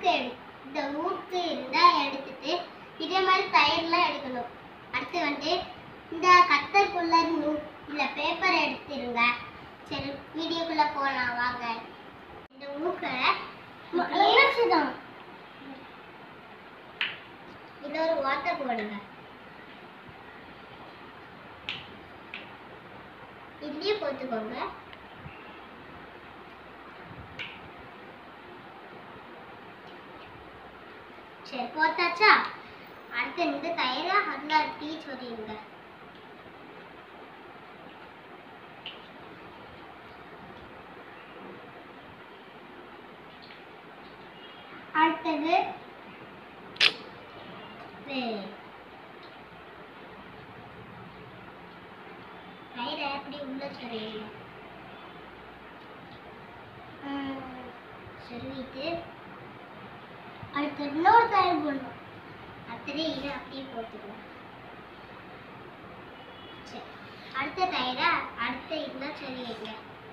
ஊக்கு எடு இந்த ஊக்கு இருந்தா எடுத்துட்டு இதே மாதிரி தயிர்லாம் எடுக்கணும் அடுத்து வந்து இந்த கத்தருக்குள்ள நூ இல்ல பேப்பர் எடுத்துருங்க சரி வீடியோக்குள்ள போலாம் வாங்க இந்த ஊக்கை தான் இதுல ஒரு வாட்டை போடுங்க இதுலயே போட்டுக்கோங்க சரி போட்டாச்சா அடுத்து இந்த தயிரை அதில் டீ சொல்லிடுங்க அடுத்தது வே- தயிரை எப்படி உள்ள சொல்லிடுங்க சொல்லிட்டு அடுத்து இன்னொரு தயிர் போடணும் அடுத்தது இதை அப்படியே போட்டுக்கலாம் சரி அடுத்த தயிரை அடுத்த இதில் சொல்லிடுங்க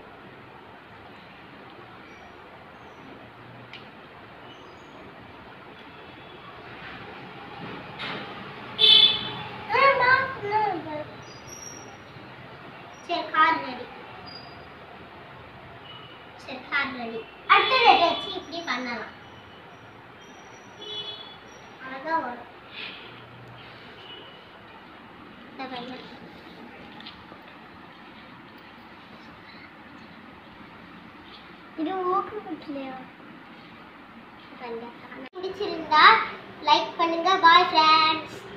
சரி கார் ரெடி சரி கார் ரெடி அடுத்தது வச்சு இப்படி பண்ணலாம் அழகா வரும் இந்த பையன் இது ஊக்கு குட்டலையா பிடிச்சிருந்தா லைக் பண்ணுங்க பாய் ஃப்ரெண்ட்ஸ்